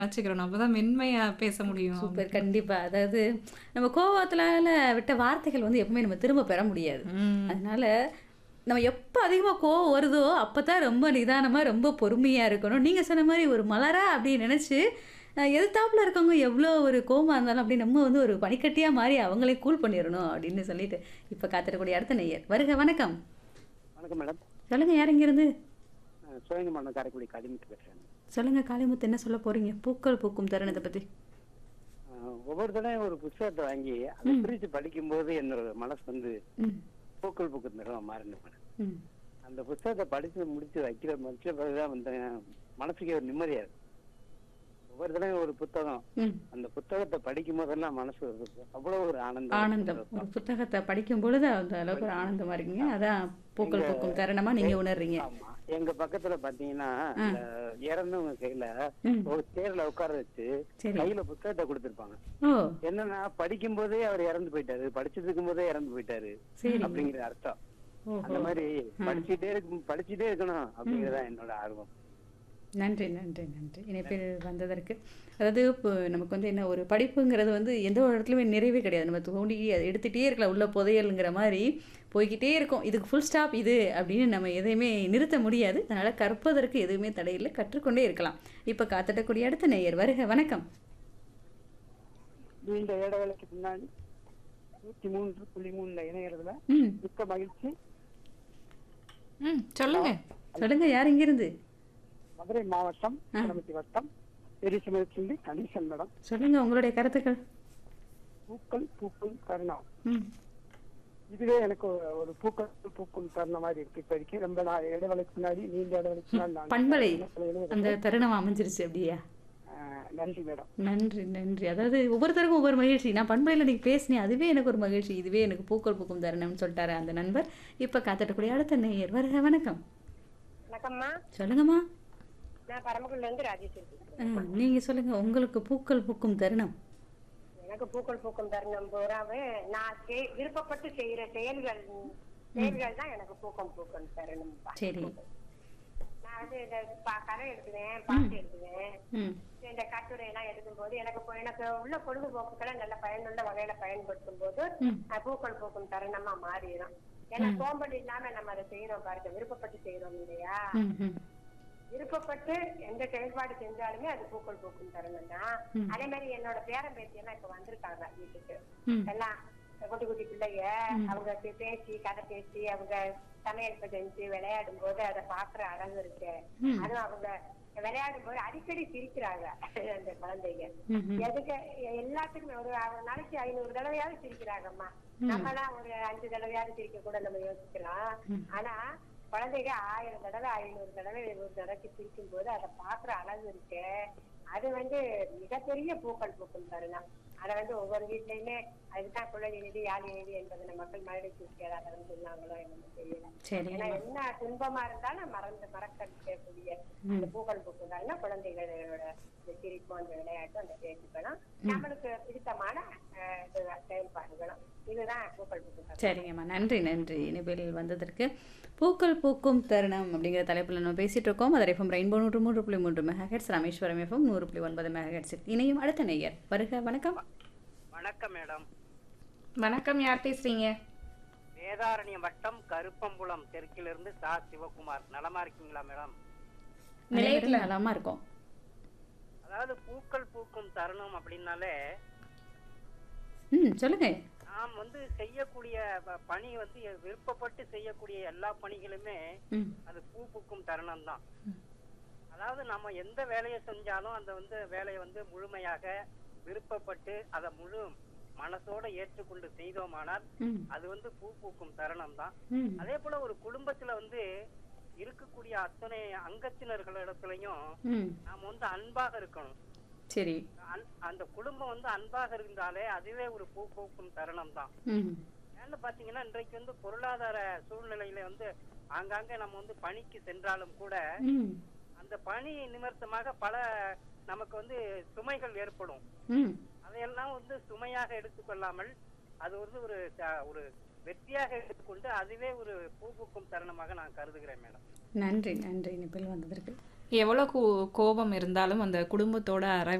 வச்சுக்கிறணும். அப்பதான் மென்மையா பேச முடியும். சூப்பர். கண்டிப்பா. அதாவது நம்ம கோவத்தினால விட்ட வார்த்தைகள் வந்து எப்பவுமே நம்ம திரும்ப பெற முடியாது. ம். அதனால நம்ம எப்ப அதிகமா கோவம் வருதோ, அப்பதான் ரொம்ப நிதானமா, ரொம்ப பொறுமையா இருக்கணும். நீங்க சொன்ன மாரி ஒரு மலரா அப்படி நெனச்சு, அ எதிர்த்தாப்புல இருக்கவங்க எவ்வளோ ஒரு கோவமா இருந்தாலும் அப்படியே நம்ம வந்து ஒரு பனிக்கட்டியா மாறி அவங்களையும் கூல் பண்ணிறணும் அப்படின்னு சொல்லிட்டு, இப்ப காத்திருக்கக்கூடிய அடுத்த நேயர். வருக வணக்கம். வணக்கம் மேடம் சொல்லுங்க யார் இங்கிருந்து? அஹ் சிவகங்கை மாவட்டம் காரைக்குடி காதிமுத்து பேசுறேன் சொல்லுங்க காளிமுத்து என்ன சொல்ல போறீங்க? பூக்கள் பூக்கும் தருணத்தை பத்தி. அஹ் ஒவ்வொரு தடவையும் ஒரு புத்தகத்தை வாங்கி அதை ம். பிரிச்சு படிக்கும்போது என்னோட மனசு வந்து ம். பூக்கள் பூக்கும் நிறம் மாறினேன் மேடம் ம். அந்த புத்தகத்தை படிச்சு முடிச்சு வைக்கிற முடிச்ச பிறகுதான் வந்து மனசுக்கே ஒரு நிம்மதியா இருக்கு ஒவ்வொரு தடவையும் ஒரு புத்தகம் ம். அந்த புத்தகத்தை படிக்கும் போதெல்லாம் மனசு ஒரு- அவ்வளவு ஒரு ஆனந்தம் ஆனந்தம். ஒரு புத்தகத்தை படிக்கும் பொழுது அந்த அளவுக்கு ஒரு ஆனந்தமா இருக்கீங்க. அதான் பூக்கள் எங்க- பூக்கும் தருணமா நீங்க உணர்றீங்க. ஆமா எங்க பக்கத்துல பாத்தீங்கன்னா இந்த இறந்தவங்க கையில ம். ஒரு தேர்ல உட்கார வச்சு சரி. கையில புத்தகத்தை கொடுத்திருப்பாங்க ஓ என்னன்னா படிக்கும் போதே அவர் இறந்து போயிட்டாரு படிச்சிட்டு இருக்கும் போதே இறந்து போயிட்டாரு சரி. அப்படிங்கிற அர்த்தம் ஓஹோ. அந்த மாதிரி படிச்சுட்டே இருக்கும் படிச்சுட்டே இருக்கணும் அப்படிங்கறதா என்னோட ஆர்வம் நன்றி நன்றி நன்றி இணைப்பில் வந்ததற்கு அதாவது இப்போ நமக்கு வந்து என்ன ஒரு படிப்புங்கிறது வந்து எந்த ஒரு இடத்துலையுமே நிறைவே கிடையாது நம்ம தோண்டி அதை எடுத்துகிட்டே இருக்கலாம் உள்ள புதையலுங்கிற மாதிரி போய்க்கிட்டே இருக்கும் இதுக்கு ஃபுல் ஸ்டாப் இது அப்படின்னு நம்ம எதையுமே நிறுத்த முடியாது அதனால் கற்பதற்கு எதுவுமே தடையில்லை கற்றுக்கொண்டே இருக்கலாம் இப்போ காத்திடக்கூடிய அடுத்த நேயர் வருக வணக்கம் நீண்ட இடைவேளைக்கு பின்னாடி நூத்தி மூன்று புள்ளி மூணுல இணையறதுல ம் மிக்க மகிழ்ச்சி ம். சொல்லுங்க. சொல்லுங்க யார் இங்கிருந்து மதுரை மாவட்டம் கிளம்பி வட்டம் பெரிசமரச்சிண்டி கணேசன் மேடம் சொல்லுங்க உங்களுடைய கருத்துக்கள் பூக்கள் பூக்கும் தருணம் ம் இதுவே எனக்கு ஒரு- ஒரு பூக்கள் பூக்கும் தருணம் மாதிரி இருக்கு இப்போதைக்கு ரொம்ப நான் இடைவேளைக்கு முன்னாடி நீண்ட இடைவேளைக்கு முன்னாடி நான் பண்பலை இணையத்துல இணையறேன். அந்த தருணம் அமைஞ்சிருச்சு அப்படியா ஆஹ் நன்றி மேடம் நன்றி நன்றி அதாவது ஒவ்வொருத்தருக்கும் ஒவ்வொரு மகிழ்ச்சி நான் பண்பையில் நீங்கள் பேசினேன் அதுவே எனக்கு ஒரு மகிழ்ச்சி இதுவே எனக்கு பூக்கள் பூக்கும் தருணம்னு சொல்லிட்டாரு அந்த நண்பர் இப்போ காத்துட்டக்கூடிய அடுத்த நேயர் வருக வணக்கம் வணக்கம்மா சொல்லுங்கம்மா நான் பரமக்குடில இருந்து ராஜேஸ்வரி பேசுறேன். ஆ, நீங்க சொல்லுங்க உங்களுக்கு பூக்கள் பூக்கும் தருணம் எனக்கு பூக்கள் பூக்கும் தருணம் பூராவே நான் செய்- விருப்பப்பட்டு செய்யற செயல்கள் செயல்கள் தான் எனக்கு பூக்கம் பூக்கும் தருணம் சரி நான் வந்து இந்த ப- கதை எழுதுவேன் பாட்டு எழுதுவேன் ம் இந்த கட்டுரை எல்லாம் எழுதும்போது எனக்கு இப்போ எனக்கு உள்ள பொழுதுபோக்குகளை நல்ல பயனுள்ள வகையில பயன்படுத்தும் போது ம். அஹ், பூக்கள் பூக்கும் தருணமா மாறிடும் ஏன்னா சோம்பல் இல்லாம நம்ம அதை செய்யறோம் பாருங்க விருப்பப்பட்டு செய்யறோம் இல்லையா ம் ம் விருப்பப்பட்டு எந்த செயல்பாடு செஞ்சாலுமே அது பூக்கள் பூக்கும் தருணம் தான் அதே மாதிரி என்னோட பேரன் பேத்தி எல்லாம் இப்ப வந்திருக்காங்க வீட்டுக்கு ம். எல்லாம் குட்டி குட்டி பிள்ளைங்க அவங்க பே- பேசி கதை பேசி அவங்க சமையல் இப்ப செஞ்சு விளையாடும் போது அதை பாக்குற அழகு இருக்கு அதுவும் அவங்க விளையாடும் போது அடிக்கடி சிரிக்கிறாங்க அந்த குழந்தைங்க ம் ம். எதுக்கு எல்லாத்துக்குமே ஒரு ஒரு நாளைக்கு ஐநூறு தடவையாவது சிரிக்கிறாங்கம்மா நம்மலாம் ஒரு அஞ்சு தடவையாவது சிரிக்க கூட நம்ம யோசிக்கலாம் ஆனா குழந்தைங்க ஆயிரம் தடவை ஐநூறு தடவை ஒரு தடவைக்கு சிரிக்கும் போது அதை பாக்குற அழகு இருக்கு அது வந்து மிகப்பெரிய பூக்கள் பூக்கும் தருணம் அதை வந்து ஒவ்வொரு வீட்லயுமே அதுதான் குழந்தை நிதி யாழ் நிதி என்பதை மக்கள் மறுபடியும் சிரிக்காத சொன்னாங்களோ என்னமோ தெரியல சரி ஏன்னா என்ன துன்பமா இருந்தாலும் மறந்து மறக்கக்கூடிய அந்த பூக்கள் பூக்குதாங்கன்னா குழந்தைகளோட இந்த சிரிப்பு அந்த விளையாட்டு அந்த பேச்சுக்களும் நம்மளுக்கு பிடித்தமான அஹ், இது செயல்பாடுகளும் இதுதான் பூக்கள் பூக்குதல் சரிங்கம்மா நன்றி நன்றி இணைப்பில் வந்ததற்கு பூக்கள் பூக்கும் தருணம் அப்படிங்கிற தலைப்பில் நம்ம பேசிட்டு இருக்கோம் அதை எஃப்எம் ரெயின்போ நூற்று மூன்று புள்ளி மூன்று மெகாஹெட்ஸ் ராமேஸ்வரம் எஃப்எம் நூறு புள்ளி ஒன்பது மெகாஹெட்ஸ் இணையும் அடுத்த நேயர் வருக வணக்கம் வணக்கம் மேடம் வணக்கம் யார் பேசுறீங்க? வேதாரண்யம் வட்டம் கருப்பம்புலம் தெற்கிலிருந்து சா சிவகுமார் நலமா இருக்கீங்களா மேடம் நிலையத்துல நலமா இருக்கும் அதாவது பூக்கள் பூக்கும் தருணம் அப்படின்னாலே ம் சொல்லுங்க நாம் வந்து செய்யக்கூடிய ப- பணி வந்து விருப்பப்பட்டு செய்யக்கூடிய எல்லா பணிகளுமே ம் அது பூ பூக்கும் தருணம் தான் அதாவது நம்ம எந்த வேலையை செஞ்சாலும் அந்த வந்து வேலையை வந்து முழுமையாக விருப்பப்பட்டு அதை முழு மனசோட ஏற்றுக்கொண்டு செய்தோமானால் ம் அது வந்து பூ பூக்கும் தருணம் தான் ம் அதே போல ஒரு குடும்பத்துல வந்து இருக்கக்கூடிய அத்தனை அங்கத்தினர்களிடத்துலயும் ம் நாம வந்து அன்பாக இருக்கணும் சரி அன்- அந்த குடும்பம் வந்து அன்பாக இருந்தாலே அதுவே ஒரு பூ பூக்கும் தருணம் தான் ம் ஏன்னு பாத்தீங்கன்னா இன்றைக்கு வந்து பொருளாதார சூழ்நிலையில வந்து ஆங்காங்கே நம்ம வந்து பணிக்கு சென்றாலும் கூட ம் அந்த பணி நிமித்தமாக பல நமக்கு வந்து சுமைகள் ஏற்படும் ம் அதையெல்லாம் வந்து சுமையாக எடுத்துக்கொள்ளாமல் அது வந்து ஒரு ச- ஒரு வெற்றியாக எடுத்துக்கொண்டு அதுவே ஒரு பூ பூக்கும் தருணமாக நான் கருதுகிறேன் மேடம் நன்றி நன்றி இணைப்பில் வந்ததற்கு எவ்வளோ கோ கோபம் இருந்தாலும் அந்த குடும்பத்தோட அரை